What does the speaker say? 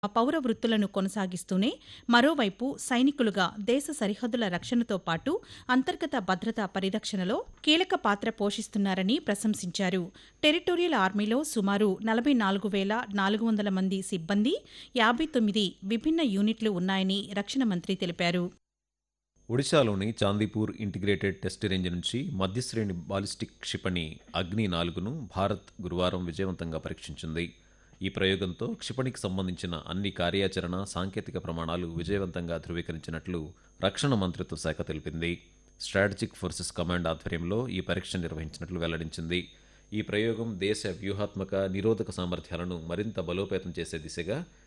పౌర వృత్తులను కొనసాగిస్తూనే మరోవైపు సైనికులుగా దేశ సరిహద్దుల రక్షణతో పాటు అంతర్గత భద్రతా పరిరక్షణలో కీలక పాత్ర పోషిస్తున్నారని ప్రశంసించారు టెరిటోరియల్ ఆర్మీలో సుమారు నలభై నాలుగు వేల నాలుగు వందల మంది సిబ్బంది యాభై తొమ్మిది విభిన్న యూనిట్లు ఉన్నాయని రక్షణ మంత్రి తెలిపారు ఒడిశాలోని చాందీపూర్ ఇంటిగ్రేటెడ్ టెస్ట్ రేంజ్ నుంచి మధ్యశ్రేణి బాలిస్టిక్ క్షిపణి అగ్ని నాలుగును భారత్ గురువారం విజయవంతంగా పరీక్షించింది ఈ ప్రయోగంతో క్షిపణికి సంబంధించిన అన్ని కార్యాచరణ సాంకేతిక ప్రమాణాలు విజయవంతంగా ధృవీకరించినట్లు రక్షణ మంత్రిత్వ శాఖ తెలిపింది స్ట్రాటజిక్ ఫోర్సెస్ కమాండ్ ఆధ్వర్యంలో ఈ పరీక్ష నిర్వహించినట్లు వెల్లడించింది ఈ ప్రయోగం దేశ వ్యూహాత్మక నిరోధక సామర్థ్యాలను మరింత బలోపేతం చేసే దిశగా